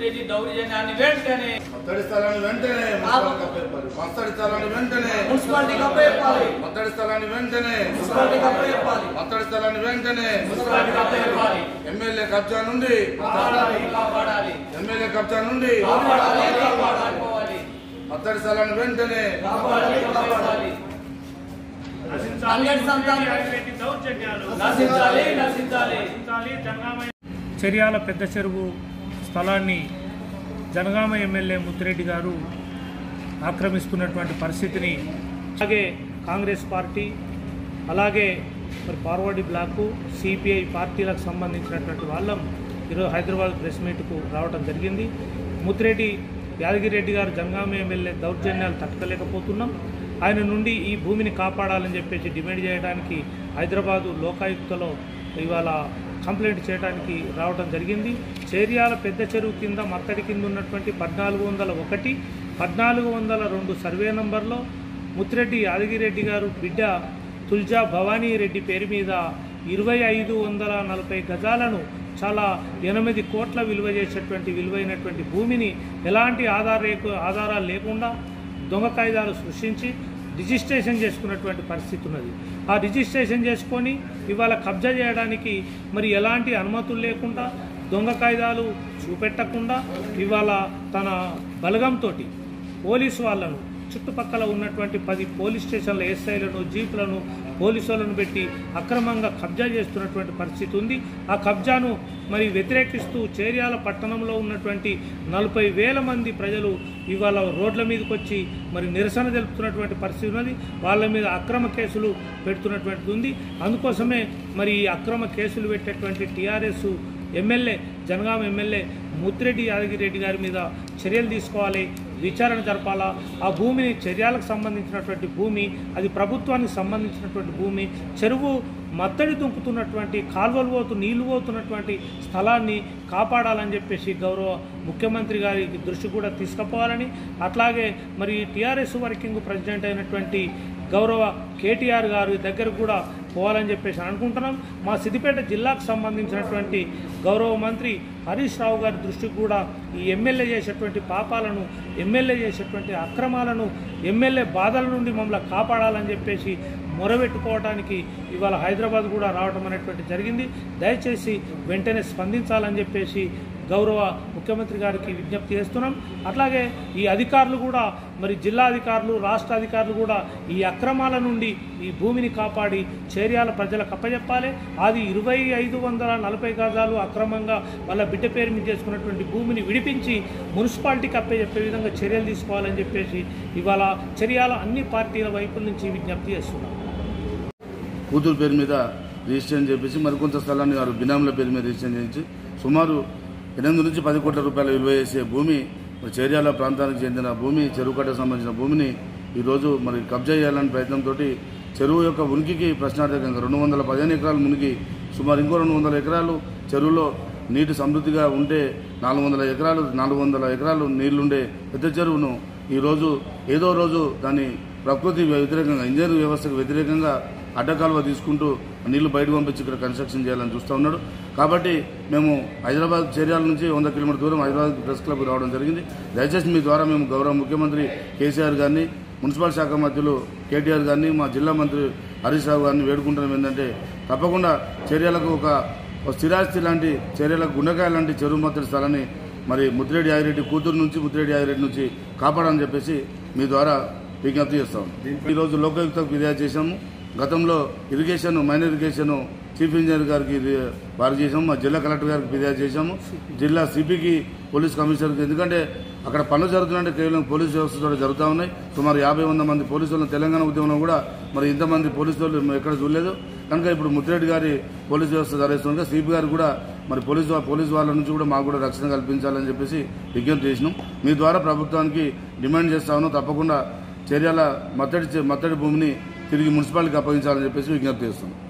చేసి దౌర్జన్యాన్ని వెంటనే మత్తడి స్థలాన్ని వెంటనే మున్సిపాలిటీకి అప్పచెప్పాలి. మత్తడి స్థలాన్ని వెంటనే మున్సిపాలిటీకి అప్పచెప్పాలి. మత్తడి స్థలాన్ని వెంటనే మున్సిపాలిటీకి అప్పచెప్పాలి. మత్తడి స్థలాన్ని వెంటనే మున్సిపాలిటీకి అప్పచెప్పాలి. ఎమ్మెల్యే కబ్జా నుండి కాపాడాలి కాపాడాలి ఎమ్మెల్యే కబ్జా నుండి కాపాడాలి కాపాడుకోవాలి మత్తడి స్థలాన్ని వెంటనే కాపాడాలి కాపాడాలి అంగడి సంతానం నశించాలి నశించాలి చర్యాల పెద్ద చెరువు స్థలాన్ని జనగామ ఎమ్మెల్యే ముత్తిరెడ్డి గారు ఆక్రమిస్తున్నటువంటి పరిస్థితిని అలాగే కాంగ్రెస్ పార్టీ అలాగే మరి ఫార్వర్డ్ బ్లాకు సిపిఐ పార్టీలకు సంబంధించినటువంటి వాళ్ళం ఈరోజు హైదరాబాద్ ప్రెస్ మీట్కు రావడం జరిగింది ముత్తిరెడ్డి యాదగిరెడ్డి గారు జనగామ ఎమ్మెల్యే దౌర్జన్యాలు తట్టుకోలేకపోతున్నాం ఆయన నుండి ఈ భూమిని కాపాడాలని చెప్పేసి డిమాండ్ చేయడానికి హైదరాబాదు లోకాయుక్తలో ఇవాళ కంప్లైంట్ చేయడానికి రావడం జరిగింది చేర్యాల పెద్ద చెరువు కింద మత్తడి కింద ఉన్నటువంటి పద్నాలుగు వందల ఒకటి పద్నాలుగు వందల రెండు సర్వే నంబర్లో ముత్తిరెడ్డి యాదగిరెడ్డి గారు బిడ్డ తుల్జా భవానీ రెడ్డి పేరు మీద ఇరవై ఐదు వందల నలభై గజాలను చాలా ఎనిమిది కోట్ల విలువ చేసేటువంటి విలువైనటువంటి భూమిని ఎలాంటి ఆధార ఆధారాలు లేకుండా దొంగ కాయిదాలు సృష్టించి రిజిస్ట్రేషన్ చేసుకున్నటువంటి పరిస్థితి ఉన్నది ఆ రిజిస్ట్రేషన్ చేసుకొని ఇవాళ కబ్జా చేయడానికి మరి ఎలాంటి అనుమతులు లేకుండా దొంగ కాయిదాలు చూపెట్టకుండా ఇవాళ తన బలగంతో పోలీసు వాళ్ళను చుట్టుపక్కల ఉన్నటువంటి పది పోలీస్ స్టేషన్ల ఎస్ఐలను జీపులను పోలీసు వాళ్ళను పెట్టి అక్రమంగా కబ్జా చేస్తున్నటువంటి పరిస్థితి ఉంది ఆ కబ్జాను మరి వ్యతిరేకిస్తూ చేర్యాల పట్టణంలో ఉన్నటువంటి నలభై వేల మంది ప్రజలు ఇవాళ రోడ్ల మీదకి వచ్చి మరి నిరసన తెలుపుతున్నటువంటి పరిస్థితి ఉన్నది వాళ్ళ మీద అక్రమ కేసులు పెడుతున్నటువంటిది ఉంది అందుకోసమే మరి ఈ అక్రమ కేసులు పెట్టేటువంటి TRS MLA Jangaon MLA Muthireddy Yadagireddy garu మీద చర్యలు తీసుకోవాలి విచారణ జరపాలా ఆ భూమిని చర్యలకు సంబంధించినటువంటి భూమి అది ప్రభుత్వానికి సంబంధించినటువంటి భూమి చెరువు మత్తడి దుంకుతున్నటువంటి కాలువలు పోతు నీళ్లు పోతున్నటువంటి స్థలాన్ని కాపాడాలని చెప్పేసి గౌరవ ముఖ్యమంత్రి గారి దృష్టి కూడా తీసుకుపోవాలని అట్లాగే మరి టీఆర్ఎస్ వర్కింగ్ ప్రెసిడెంట్ అయినటువంటి గౌరవ కేటీఆర్ గారి దగ్గర కూడా పోవాలని చెప్పేసి అనుకుంటున్నాం మా సిద్దిపేట జిల్లాకు సంబంధించినటువంటి గౌరవ మంత్రి హరీష్ రావు గారి దృష్టికి కూడా ఈ ఎమ్మెల్యే చేసేటువంటి పాపాలను ఎమ్మెల్యే చేసేటువంటి అక్రమాలను ఎమ్మెల్యే బాధల నుండి మమ్మల్ని కాపాడాలని చెప్పేసి మొరబెట్టుకోవడానికి ఇవాళ హైదరాబాద్ కూడా రావడం అనేటువంటి జరిగింది దయచేసి వెంటనే స్పందించాలని చెప్పేసి గౌరవ ముఖ్యమంత్రి గారికి విజ్ఞప్తి చేస్తున్నాం అట్లాగే ఈ అధికారులు కూడా మరి జిల్లా అధికారులు రాష్ట్ర అధికారులు కూడా ఈ అక్రమాల నుండి ఈ భూమిని కాపాడి చేర్యాల ప్రజలకు అప్పచెప్పాలి అది ఇరవై ఐదు వందల నలభై గజాలు అక్రమంగా వాళ్ళ బిడ్డ పేరు మీద చేసుకున్నటువంటి భూమిని విడిపించి మున్సిపాలిటీకి అప్పచెప్పే విధంగా చర్యలు తీసుకోవాలని చెప్పేసి ఇవాళ చర్యాల అన్ని పార్టీల వైపు నుంచి విజ్ఞప్తి చేస్తున్నాం కూతురు పేరు మీద రిజిస్ట్రేషన్ చేపించి మరికొంత స్థలాన్ని వారు బినాముల పేరు మీద రిజిస్ట్రేషన్ చేయించి సుమారు ఎనిమిది నుంచి పది కోట్ల రూపాయల విలువ చేసే భూమి మరి చేర్యాల ప్రాంతానికి చెందిన భూమి చెరువు కట్టకు సంబంధించిన భూమిని ఈరోజు మరి కబ్జా చేయాలనే ప్రయత్నంతో చెరువు యొక్క ఉనికికి ప్రశ్నార్థకంగా రెండు వందల పదిహేను ఎకరాలు మునిగి సుమారు ఇంకో రెండు వందల ఎకరాలు చెరువులో నీటి సమృద్ధిగా ఉంటే నాలుగు వందల ఎకరాలు నాలుగు వందల ఎకరాలు నీళ్లుండే పెద్ద చెరువును ఈరోజు ఏదో రోజు దాన్ని ప్రకృతి వ్యతిరేకంగా ఇంజనీరింగ్ వ్యవస్థకు వ్యతిరేకంగా అడ్డకాలువ తీసుకుంటూ నీళ్లు బయటకు పంపించి ఇక్కడ కన్స్ట్రక్షన్ చేయాలని చూస్తూ ఉన్నాడు కాబట్టి మేము హైదరాబాద్ చర్యాల నుంచి వంద కిలోమీటర్ దూరం హైదరాబాద్ ప్రెస్ క్లబ్ రావడం జరిగింది దయచేసి మీ ద్వారా మేము గౌరవ ముఖ్యమంత్రి కేసీఆర్ గారిని మున్సిపల్ శాఖ మంత్రులు కేటీఆర్ గారిని మా జిల్లా మంత్రి హరీష్ రావు గారిని వేడుకుంటున్నాం ఏంటంటే తప్పకుండా చర్యలకు ఒక ఒక స్థిరాస్తి లాంటి చర్యలకు గుండెకాయ లాంటి చెరువు మత్తడి స్థలాన్ని మరి ముద్దిరెడ్డి యాగిరెడ్డి కూతురు నుంచి ముద్దిరెడ్డి యాగిరెడ్డి నుంచి కాపాడని చెప్పేసి మీ ద్వారా విజ్ఞప్తి చేస్తాం ఈరోజు లోకాయుక్తకు ఫిర్యాదు చేశాము గతంలో irrigation minor irrigation chief engineer గారికి ఇది వారు చేసాము మా జిల్లా కలెక్టర్ గారికి ఫిర్యాదు చేశాము జిల్లా సిపికి పోలీస్ కమిషనర్కి ఎందుకంటే అక్కడ పనులు జరుగుతుందంటే కేవలం పోలీస్ వ్యవస్థతో జరుగుతూ ఉన్నాయి సుమారు యాభై వంద మంది పోలీసులు తెలంగాణ ఉద్యమంలో కూడా మరి ఇంతమంది పోలీసు వాళ్ళు ఎక్కడ చూడలేదు కనుక ఇప్పుడు ముద్దిరెడ్డి గారి పోలీస్ వ్యవస్థ ధరేస్తుంది సిపి గారు కూడా మరి పోలీసు వా- పోలీసు వాళ్ళ నుంచి కూడా మాకు కూడా రక్షణ కల్పించాలని చెప్పేసి విజ్ఞప్తి చేసినాం మీ ద్వారా ప్రభుత్వానికి డిమాండ్ చేస్తాను తప్పకుండా చర్యల మత్తడి చే- మత్తడి భూమిని తిరిగి మున్సిపాలిటీకి అప్పగించాలని చెప్పేసి విజ్ఞప్తి చేస్తున్నాం